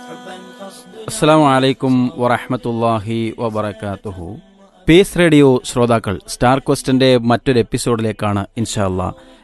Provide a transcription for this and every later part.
അസ്സാം വലൈക്കും വറഹമത്തല്ലാഹി വബർക്കാത്തുഹു പീസ് റേഡിയോ ശ്രോതാക്കൾ സ്റ്റാർ ക്വസ്റ്റിന്റെ മറ്റൊരു എപ്പിസോഡിലേക്കാണ് ഇൻഷാല്ല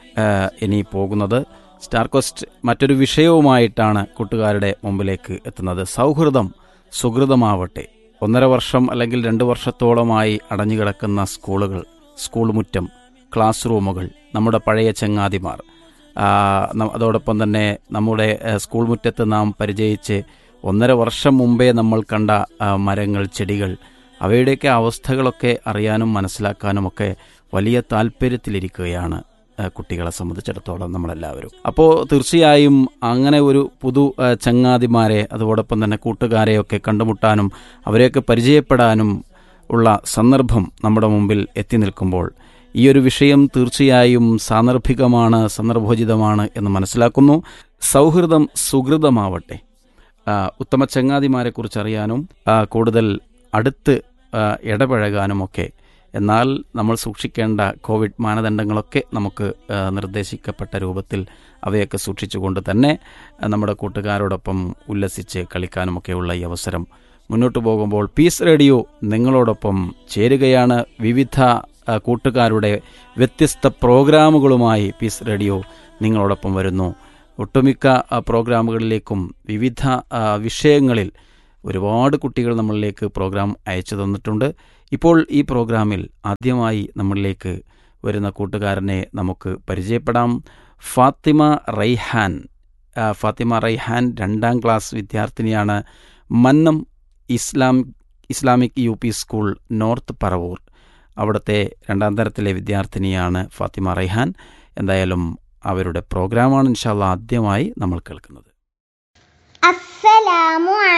ഇനി പോകുന്നത് സ്റ്റാർ ക്വസ്റ്റ് മറ്റൊരു വിഷയവുമായിട്ടാണ് കൂട്ടുകാരുടെ മുമ്പിലേക്ക് എത്തുന്നത് സൗഹൃദം സുഹൃതമാവട്ടെ ഒന്നര വർഷം അല്ലെങ്കിൽ രണ്ട് വർഷത്തോളമായി അടഞ്ഞുകിടക്കുന്ന സ്കൂളുകൾ സ്കൂൾ മുറ്റം ക്ലാസ് റൂമുകൾ നമ്മുടെ പഴയ ചങ്ങാതിമാർ ആ, ന- അതോടൊപ്പം തന്നെ നമ്മുടെ ആ, സ്കൂൾ മുറ്റത്ത് നാം പരിചയിച്ച് ഒന്നര വർഷം മുമ്പേ നമ്മൾ കണ്ട ആ, മരങ്ങൾ ചെടികൾ അവയുടെയൊക്കെ അവസ്ഥകളൊക്കെ അറിയാനും മനസ്സിലാക്കാനുമൊക്കെ വലിയ താല്പര്യത്തിലിരിക്കുകയാണ് ആ, കുട്ടികളെ സംബന്ധിച്ചിടത്തോളം നമ്മളെല്ലാവരും അപ്പോൾ തീർച്ചയായും അങ്ങനെ ഒരു പുതു ആ, ചങ്ങാതിമാരെ അതോടൊപ്പം തന്നെ കൂട്ടുകാരെയൊക്കെ കണ്ടുമുട്ടാനും അവരെയൊക്കെ പരിചയപ്പെടാനും ഉള്ള സന്ദർഭം നമ്മുടെ മുമ്പിൽ എത്തി നിൽക്കുമ്പോൾ ഈ ഒരു വിഷയം തീർച്ചയായും സാന്ദർഭികമാണ് സന്ദർഭോചിതമാണ് എന്ന് മനസ്സിലാക്കുന്നു സൗഹൃദം സുഹൃതമാവട്ടെ ആ, ഉത്തമ ചങ്ങാതിമാരെക്കുറിച്ച് അറിയാനും ആ, കൂടുതൽ അടുത്ത് ആ, ഇടപഴകാനുമൊക്കെ എന്നാൽ നമ്മൾ സൂക്ഷിക്കേണ്ട കോവിഡ് മാനദണ്ഡങ്ങളൊക്കെ നമുക്ക് ആ, നിർദ്ദേശിക്കപ്പെട്ട രൂപത്തിൽ അവയൊക്കെ സൂക്ഷിച്ചുകൊണ്ട് തന്നെ ആ, നമ്മുടെ കൂട്ടുകാരോടൊപ്പം ഉല്ലസിച്ച് കളിക്കാനുമൊക്കെയുള്ള ഈ അവസരം മുന്നോട്ട് പോകുമ്പോൾ പീസ് റേഡിയോ നിങ്ങളോടൊപ്പം ചേരുകയാണ് വിവിധ ആ, കൂട്ടുകാരുടെ വ്യത്യസ്ത പ്രോഗ്രാമുകളുമായി പീസ് റേഡിയോ നിങ്ങളോടൊപ്പം വരുന്നു ഒട്ടുമിക്ക ആ, പ്രോഗ്രാമുകളിലേക്കും വിവിധ ആ, വിഷയങ്ങളിൽ ഒരുപാട് കുട്ടികൾ നമ്മളിലേക്ക് പ്രോഗ്രാം അയച്ചു തന്നിട്ടുണ്ട് ഇപ്പോൾ ഈ പ്രോഗ്രാമിൽ ആദ്യമായി നമ്മളിലേക്ക് വരുന്ന കൂട്ടുകാരനെ നമുക്ക് പരിചയപ്പെടാം ഫാത്തിമ റൈഹാൻ ആ, ഫാത്തിമ റൈഹാൻ രണ്ടാം ക്ലാസ് വിദ്യാർത്ഥിനിയാണ് മന്നം ഇസ്ലാം Islamic U P school north Paravur അവിടുത്തെ രണ്ടാം തരത്തിലെ വിദ്യാർത്ഥിനിയാണ് ഫാത്തിമ റൈഹാൻ എന്തായാലും അവരുടെ പ്രോഗ്രാമാണ് ഇൻഷാല്ല ആദ്യമായി നമ്മൾ കേൾക്കുന്നത് അസ്സലാമു